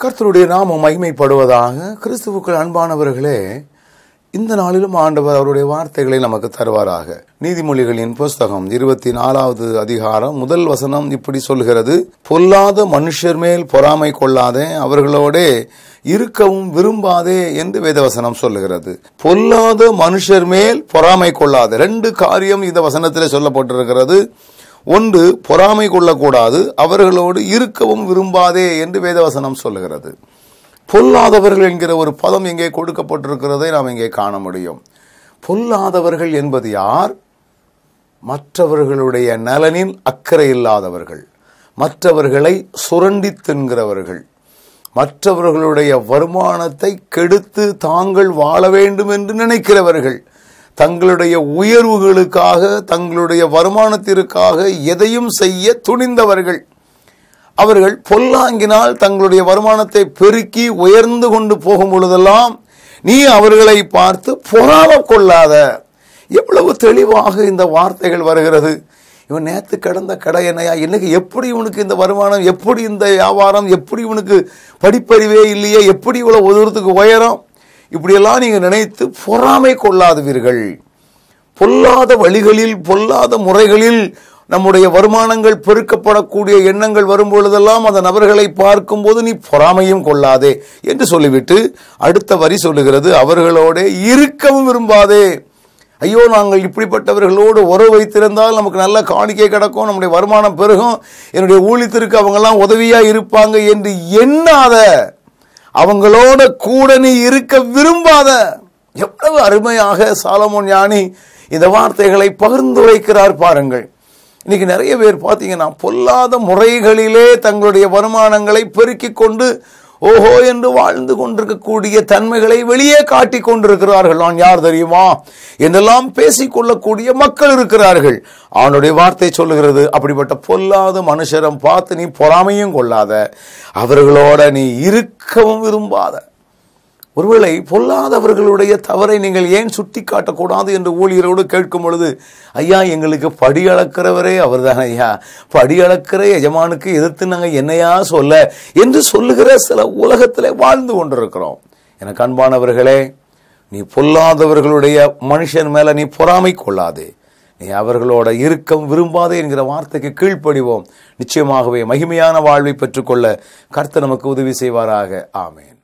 கர்த்தருடைய நாமம் மகிமைப்படுவதாக கிறிஸ்துவுக்கள் அன்பானவர்களே இந்த நாளிலும் ஆண்டவர் அவருடைய வார்த்தைகளை நமக்கு தருவாராக நீதிமொழிகளின் புஸ்தகம் இருபத்தி நாலாவது அதிகாரம் முதல் வசனம் இப்படி சொல்கிறது பொல்லாத மனுஷர் மேல் பொறாமை கொள்ளாதே அவர்களோடே இருக்கவும் விரும்பாதே என்று வேதவசனம் சொல்லுகிறது பொல்லாத மனுஷர் மேல் பொறாமை கொள்ளாதே ரெண்டு காரியம் இந்த வசனத்தில் சொல்லப்பட்டிருக்கிறது ஒன்று பொறாமை கொள்ளக்கூடாது அவர்களோடு இருக்கவும் விரும்பாதே என்று வேதவசனம் சொல்லுகிறது பொல்லாதவர்கள் என்கிற ஒரு பதம் இங்கே கொடுக்கப்பட்டிருக்கிறதை நாம் இங்கே காண முடியும் பொல்லாதவர்கள் என்பது யார் மற்றவர்களுடைய நலனில் அக்கறை இல்லாதவர்கள் மற்றவர்களை சுரண்டி தின்கிறவர்கள் மற்றவர்களுடைய வருமானத்தை கெடுத்து தாங்கள் வாழ வேண்டும் என்று நினைக்கிறவர்கள் தங்களுடைய உயர்வுகளுக்காக தங்களுடைய வருமானத்திற்காக எதையும் செய்ய துணிந்தவர்கள் அவர்கள் பொல்லாங்கினால் தங்களுடைய வருமானத்தை பெருக்கி உயர்ந்து கொண்டு போகும் பொழுதெல்லாம் நீ அவர்களை பார்த்து பொறாம கொள்ளாத எவ்வளவு தெளிவாக இந்த வார்த்தைகள் வருகிறது இவன் நேத்து கிடந்த கடை என்னையா இன்னைக்கு எப்படி இவனுக்கு இந்த வருமானம் எப்படி இந்த வியாபாரம் எப்படி இவனுக்கு படிப்பறிவே இல்லையே எப்படி இவ்வளவு தூரத்துக்கு உயரம் இப்படியெல்லாம் நீங்க நினைத்து பொறாமை கொள்ளாதவீர்கள் பொல்லாத வழிகளில் பொல்லாத முறைகளில் நம்முடைய வருமானங்கள் பெருக்கப்படக்கூடிய எண்ணங்கள் வரும் பொழுதெல்லாம் அந்த நபர்களை பார்க்கும்போது நீ பொறாமையும் கொள்ளாதே என்று சொல்லிவிட்டு அடுத்த வரி சொல்லுகிறது அவர்களோட இருக்கவும் விரும்பாதே ஐயோ நாங்கள் இப்படிப்பட்டவர்களோடு உறவு வைத்திருந்தால் நமக்கு நல்ல காணிக்கை கிடக்கும் நம்முடைய வருமானம் பெருகும் என்னுடைய ஊழியத்திற்கு அவங்கெல்லாம் உதவியா இருப்பாங்க என்று எண்ணாத அவங்களோட கூட நீ இருக்க விரும்பாத எவ்வளவு அருமையாக சாலமோன் ஞானி இந்த வார்த்தைகளை பகிர்ந்துரைக்கிறார் பாருங்கள் இன்னைக்கு நிறைய பேர் பார்த்தீங்கன்னா பொல்லாத முறைகளிலே தங்களுடைய வருமானங்களை பெருக்கிக் கொண்டு ஓஹோ என்று வாழ்ந்து கொண்டிருக்கக்கூடிய தன்மைகளை வெளியே காட்டிக் கொண்டிருக்கிறார்கள் நான் யார் தெரியுமா என்றெல்லாம் பேசிக் கொள்ளக்கூடிய மக்கள் இருக்கிறார்கள் அவனுடைய வார்த்தை சொல்லுகிறது அப்படிப்பட்ட பொல்லாத மனுஷரம் பார்த்து நீ பொறாமையும் கொள்ளாத அவர்களோட நீ இருக்கவும் விரும்பாத ஒருவேளை பொல்லாதவர்களுடைய தவறை நீங்கள் ஏன் சுட்டி காட்டக்கூடாது என்று ஊழியரோடு கேட்கும் பொழுது ஐயா எங்களுக்கு படி அளக்கிறவரே அவர்தான் ஐயா படி அளக்கிற எஜமானுக்கு எதிர்த்து நாங்கள் என்னையா சொல்ல என்று சொல்லுகிற சில உலகத்தில் வாழ்ந்து கொண்டிருக்கிறோம் எனக்கு அன்பானவர்களே நீ பொல்லாதவர்களுடைய மனுஷன் மேல நீ பொறாமை கொள்ளாதே நீ அவர்களோட இருக்கம் விரும்பாதே என்கிற வார்த்தைக்கு கீழ்ப்படிவோம் நிச்சயமாகவே மகிமையான வாழ்வை பெற்றுக்கொள்ள கர்த்தர் நமக்கு உதவி செய்வாராக ஆமேன்